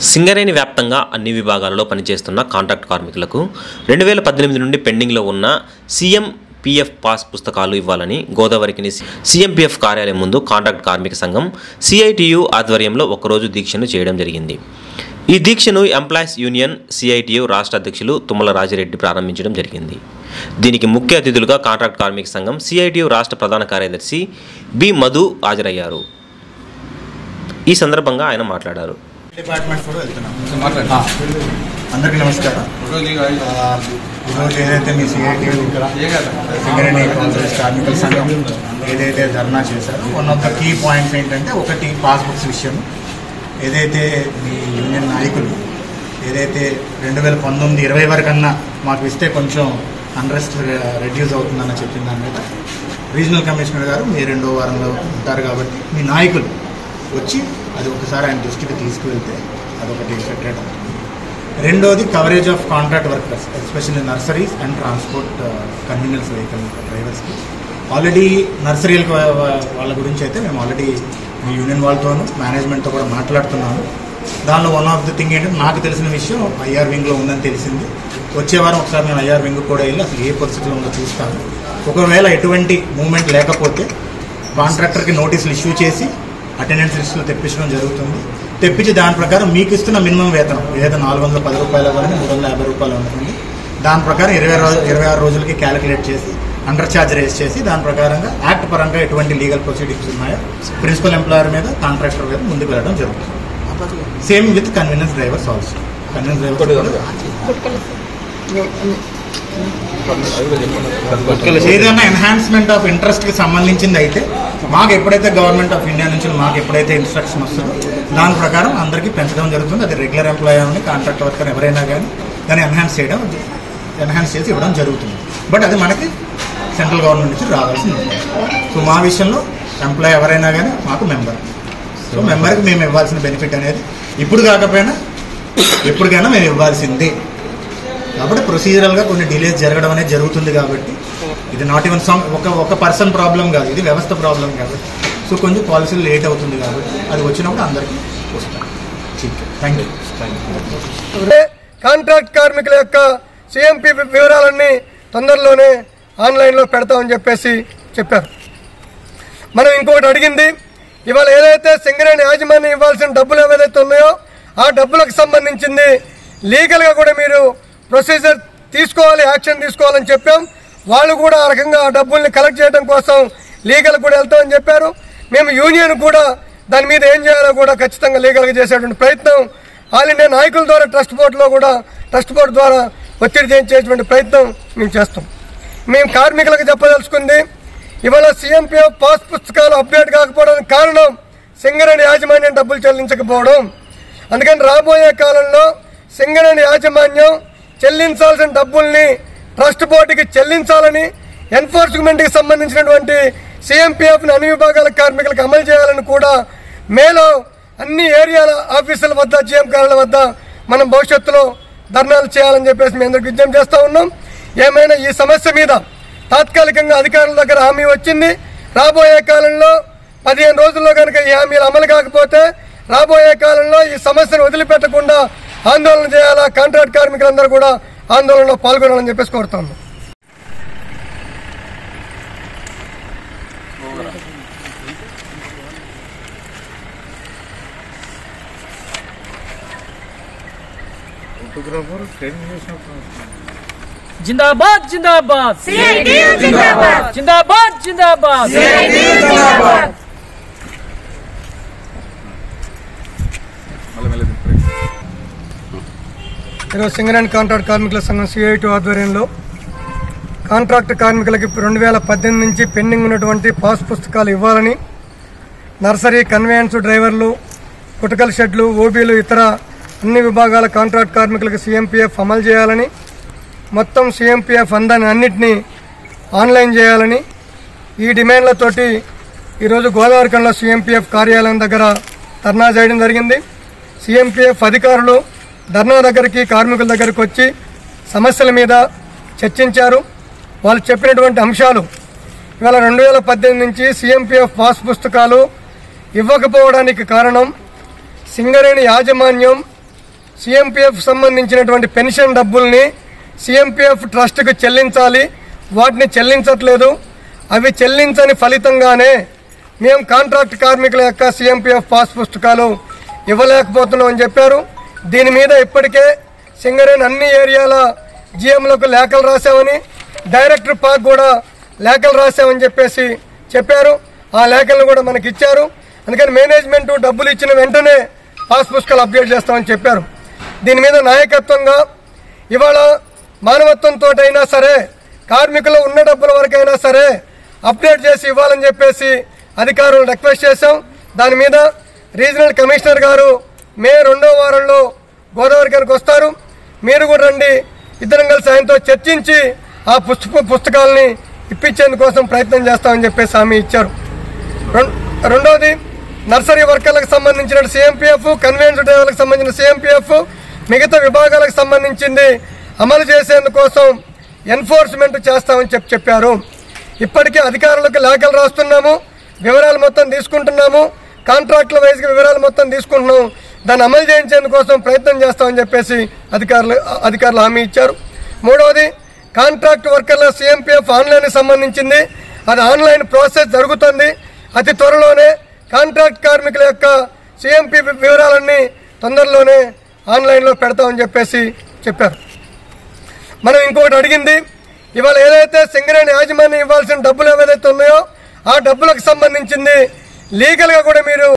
సింగరేణి వ్యాప్తంగా అన్ని విభాగాలలో పనిచేస్తున్న కాంట్రాక్ట్ కార్మికులకు రెండు వేల పద్దెనిమిది నుండి పెండింగ్లో ఉన్న సీఎం పీఎఫ్ పాస్ పుస్తకాలు ఇవ్వాలని గోదావరికిని సీఎంపీఎఫ్ కార్యాలయం ముందు కాంట్రాక్ట్ కార్మిక సంఘం సిఐటియు ఆధ్వర్యంలో ఒకరోజు దీక్షను చేయడం జరిగింది ఈ దీక్షను ఎంప్లాయీస్ యూనియన్ సిఐటియు రాష్ట్ర అధ్యక్షులు తుమ్మల రాజిరెడ్డి ప్రారంభించడం జరిగింది దీనికి ముఖ్య అతిథులుగా కాంట్రాక్ట్ కార్మిక సంఘం సిఐటియు రాష్ట్ర ప్రధాన కార్యదర్శి బి మధు హాజరయ్యారు ఈ సందర్భంగా ఆయన మాట్లాడారు డిపార్ట్మెంట్ కూడా వెళ్తున్నాం మాట్లాడండి. ఆ, అందరికీ నమస్కారం రోజు ఇక ఐదు- ఆ, ఈరోజు ఏదైతే మీ సిఐటి ఇక్కడ ఏ కదా? సింగరేణి కాంగ్రెస్ కార్మికుల సంఘం ఏదైతే ధర్నా చేశారో one of the key points ఏంటంటే ఒకటి పాస్బుక్స్ విషయం ఏదైతే మీ యూనియన్ నాయకులు ఏదైతే రెండు వేల పంతొమ్మిది ఇరవై వరకన్నా మాకు ఇస్తే కొంచెం అన్రెస్ట్ రెడ్యూస్ అవుతుందని చెప్పిన దాని మీద రీజనల్ కమిషనర్ గారు మీ రెండో వారంలో ఉంటారు కాబట్టి మీ నాయకులు వచ్చి అది ఒకసారి ఆయన దృష్టికి తీసుకువెళ్తే అదొకటి సెటరేట్ అవుతుంది రెండోది coverage of contract workers especially nurseries and transport convenience vehicle డ్రైవర్స్కి ఆల్రెడీ నర్సరీల వాళ్ళ గురించి అయితే మేము ఆల్రెడీ మీ యూనియన్ వాళ్ళతోనూ మేనేజ్మెంట్తో కూడా మాట్లాడుతున్నాము దానిలో వన్ ఆఫ్ ది థింగ్ ఏంటంటే నాకు తెలిసిన విషయం ఐఆర్ వింగ్లో ఉందని తెలిసింది వచ్చే వారం ఒకసారి నేను ఐఆర్ వింగ్ కూడా వెళ్ళి అసలు ఏ పరిస్థితిలో ఉందో చూస్తాను ఒకవేళ ఎటువంటి మూమెంట్ లేకపోతే కాంట్రాక్టర్కి నోటీసులు ఇష్యూ చేసి అటెండెన్స్ లిస్టులు తెప్పించడం జరుగుతుంది తెప్పించి దాని ప్రకారం మీకు ఇస్తున్న మినిమం వేతనం ఏదైతే నాలుగు వందల పది రూపాయలు కానీ మూడు వందల యాభై రూపాయలు ఉంటుంది దాని ప్రకారం ఇరవై రోజు ఇరవై ఆరు రోజులకి క్యాలిక్యులేట్ చేసి అండర్ ఛార్జ్ రేస్ చేసి దాని ప్రకారంగా యాక్ట్ పరంగా ఎటువంటి లీగల్ ప్రొసీడింగ్స్ ఉన్నాయో ప్రిన్సిపల్ ఎంప్లాయర్ మీద కాంట్రాక్టర్ మీద ముందుకు వెళ్ళడం జరుగుతుంది same with convenience drivers also convenience drivers ఏదైనా ఎన్హాన్స్మెంట్ ఆఫ్ ఇంట్రెస్ట్ కి సంబంధించింది అయితే మాకు ఎప్పుడైతే గవర్నమెంట్ ఆఫ్ ఇండియా నుంచి మాకు ఎప్పుడైతే ఇన్స్ట్రక్షన్ వస్తుందో దాని ప్రకారం అందరికీ పెంచడం జరుగుతుంది అది రెగ్యులర్ ఎంప్లాయీ అని కాంట్రాక్ట్ వర్కర్ ఎవరైనా కానీ దాన్ని ఎన్హాన్స్ చేయడం ఎన్హాన్స్ చేసి ఇవ్వడం జరుగుతుంది బట్ అది మనకి సెంట్రల్ గవర్నమెంట్ నుంచి రావాల్సింది సో మా విషయంలో ఎంప్లాయీ ఎవరైనా కానీ మాకు మెంబర్ సో మెంబర్కి మేము ఇవ్వాల్సిన బెనిఫిట్ అనేది ఇప్పుడు కాకపోయినా ఎప్పటికైనా మేము ఇవ్వాల్సిందే కాబట్టి ప్రొసీజరల్గా కొన్ని డిలేస్ జరగడం అనేది జరుగుతుంది కాబట్టి ఇది నాట్ ఈవెన్ సమ్ ఒక ఒక పర్సన్ ప్రాబ్లం కాదు ఇది వ్యవస్థ ప్రాబ్లం కాబట్టి సో కొంచెం పాలసీలు లేట్ అవుతుంది కాబట్టి అది వచ్చినప్పుడు అందరికీ వస్తాం థ్యాంక్ యూ అంటే కాంట్రాక్ట్ కార్మికుల యొక్క సిఎంపి వివరాలన్నీ తొందరలోనే ఆన్లైన్లో పెడతామని చెప్పేసి చెప్పారు మనం ఇంకొకటి అడిగింది ఇవాళ ఏదైతే సింగరేణి యాజమాన్యం ఇవ్వాల్సిన డబ్బులు ఏవైతే ఉన్నాయో ఆ డబ్బులకు సంబంధించింది లీగల్గా కూడా మీరు ప్రొసీజర్ తీసుకోవాలి యాక్షన్ తీసుకోవాలని చెప్పాం వాళ్ళు కూడా ఆ రకంగా ఆ డబ్బుల్ని కలెక్ట్ చేయడం కోసం లీగల్ కూడా వెళ్తామని చెప్పారు మేము యూనియన్ కూడా దాని మీద ఏం చేయాలో కూడా ఖచ్చితంగా లీగల్గా చేసేటువంటి ప్రయత్నం ఆల్ ఇండియా నాయకుల ద్వారా ట్రస్ట్ బోర్డులో కూడా ట్రస్ట్ బోర్డు ద్వారా ఒత్తిడి చేయించేటువంటి ప్రయత్నం మేము చేస్తాం మేము కార్మికులకు చెప్పదలుచుకుంది ఇవాళ సీఎంపీఎఫ్ పాస్ పుస్తకాలు అప్డేట్ కాకపోవడానికి కారణం సింగరేణి యాజమాన్యం డబ్బులు చెల్లించకపోవడం అందుకని రాబోయే కాలంలో సింగరేణి యాజమాన్యం చెల్లించాల్సిన డబ్బుల్ని ట్రస్ట్ బోర్డుకి చెల్లించాలని ఎన్ఫోర్స్మెంట్కి సంబంధించినటువంటి సీఎంపీఎఫ్ని అన్ని విభాగాల కార్మికులకు అమలు చేయాలని కూడా మేలో అన్ని ఏరియాల ఆఫీసుల వద్ద జీఎం కార్యాల వద్ద మనం భవిష్యత్తులో ధర్నాలు చేయాలని చెప్పేసి మేము అందరికి విజ్ఞప్తి చేస్తూ ఉన్నాం ఏమైనా ఈ సమస్య మీద తాత్కాలికంగా అధికారుల దగ్గర హామీ వచ్చింది రాబోయే కాలంలో పదిహేను రోజుల్లో కనుక ఈ హామీలు అమలు కాకపోతే రాబోయే కాలంలో ఈ సమస్యను వదిలిపెట్టకుండా ఆందోళన చేయాలా కాంట్రాక్ట్ కార్మికులందరూ కూడా ఆందోళనలో పాల్గొనాలని చెప్పేసి కోరుతాను जिंदाबाद जिंदाबाद जिंदाबाद जिंदाबाद जिंदाबाद ఈరోజు సింగరేణి కాంట్రాక్ట్ కార్మికుల సంఘం సిఐటి ఆధ్వర్యంలో కాంట్రాక్ట్ కార్మికులకి రెండు వేల పద్దెనిమిది నుంచి పెండింగ్ ఉన్నటువంటి పాస్ పుస్తకాలు ఇవ్వాలని నర్సరీ కన్వేయన్స్ డ్రైవర్లు కుటకల్ షెడ్లు ఓబీలు ఇతర అన్ని విభాగాల కాంట్రాక్ట్ కార్మికులకు సీఎంపీఎఫ్ అమలు చేయాలని మొత్తం సీఎంపీఎఫ్ అందాన్ని అన్నింటినీ ఆన్లైన్ చేయాలని ఈ డిమాండ్లతోటి ఈరోజు గోదావరికంలో సీఎంపీఎఫ్ కార్యాలయం దగ్గర ధర్నా చేయడం జరిగింది సీఎంపీఎఫ్ అధికారులు ధర్నా దగ్గరికి కార్మికుల దగ్గరికి వచ్చి సమస్యల మీద చర్చించారు వాళ్ళు చెప్పినటువంటి అంశాలు ఇవాళ రెండు వేల పద్దెనిమిది నుంచి సీఎంపీఎఫ్ పాస్ పుస్తకాలు ఇవ్వకపోవడానికి కారణం సింగరేణి యాజమాన్యం సిఎంపిఎఫ్ సంబంధించినటువంటి పెన్షన్ డబ్బుల్ని సిఎంపిఎఫ్ ట్రస్ట్కు చెల్లించాలి వాటిని చెల్లించట్లేదు అవి చెల్లించని ఫలితంగానే మేము కాంట్రాక్ట్ కార్మికుల యొక్క సిఎంపిఎఫ్ పాస్ పుస్తకాలు ఇవ్వలేకపోతున్నాం అని చెప్పారు దీని మీద ఇప్పటికే సింగరేణి అన్ని ఏరియాల జిఎంలకు లేఖలు రాశామని డైరెక్టర్ పాక్ కూడా లేఖలు రాశామని చెప్పేసి చెప్పారు ఆ లేఖలను కూడా మనకి ఇచ్చారు అందుకని మేనేజ్మెంట్ డబ్బులు ఇచ్చిన వెంటనే పాస్ పుస్తకాలు అప్డేట్ చేస్తామని చెప్పారు దీని మీద నాయకత్వంగా ఇవాళ మానవత్వంతో అయినా సరే కార్మికులు ఉన్న డబ్బుల వరకైనా సరే అప్డేట్ చేసి ఇవ్వాలని చెప్పేసి అధికారులు రిక్వెస్ట్ చేశాం దాని మీద రీజనల్ కమిషనర్ గారు మే రెండో వారంలో గోదావరి గారికి వస్తారు మీరు కూడా రండి ఇద్దరం కలిసి ఆయనతో చర్చించి ఆ పుస్తక పుస్తకాలని ఇప్పించేందుకోసం ప్రయత్నం చేస్తామని చెప్పేసి హామీ ఇచ్చారు రెం- రెండోది నర్సరీ వర్కర్లకు సంబంధించిన సిఎంపిఎఫ్ కన్వెన్స్ డ్రైవర్లకు సంబంధించిన సిఎంపిఎఫ్ మిగతా విభాగాలకు సంబంధించింది అమలు చేసేందుకోసం ఎన్ఫోర్స్మెంట్ చేస్తామని చెప్పి చెప్పారు ఇప్పటికే అధికారులకు లేఖలు రాస్తున్నాము వివరాలు మొత్తం తీసుకుంటున్నాము కాంట్రాక్టుల వైజ్గా వివరాలు మొత్తం తీసుకుంటున్నాం దాన్ని అమలు చేయించేందుకోసం ప్రయత్నం చేస్తామని చెప్పేసి అధికారులు అధికారులు హామీ ఇచ్చారు మూడవది కాంట్రాక్ట్ వర్కర్ల సిఎంపిఎఫ్ ఆన్లైన్ సంబంధించింది అది ఆన్లైన్ ప్రాసెస్ జరుగుతుంది అతి త్వరలోనే కాంట్రాక్ట్ కార్మికుల యొక్క సిఎంపి వివరాలన్నీ తొందరలోనే ఆన్లైన్లో పెడతామని చెప్పేసి చెప్పారు మనం ఇంకొకటి అడిగింది ఇవాళ ఏదైతే సింగరేణి యాజమాన్యం ఇవ్వాల్సిన డబ్బులు ఏవైతే ఉన్నాయో ఆ డబ్బులకు సంబంధించింది లీగల్గా కూడా మీరు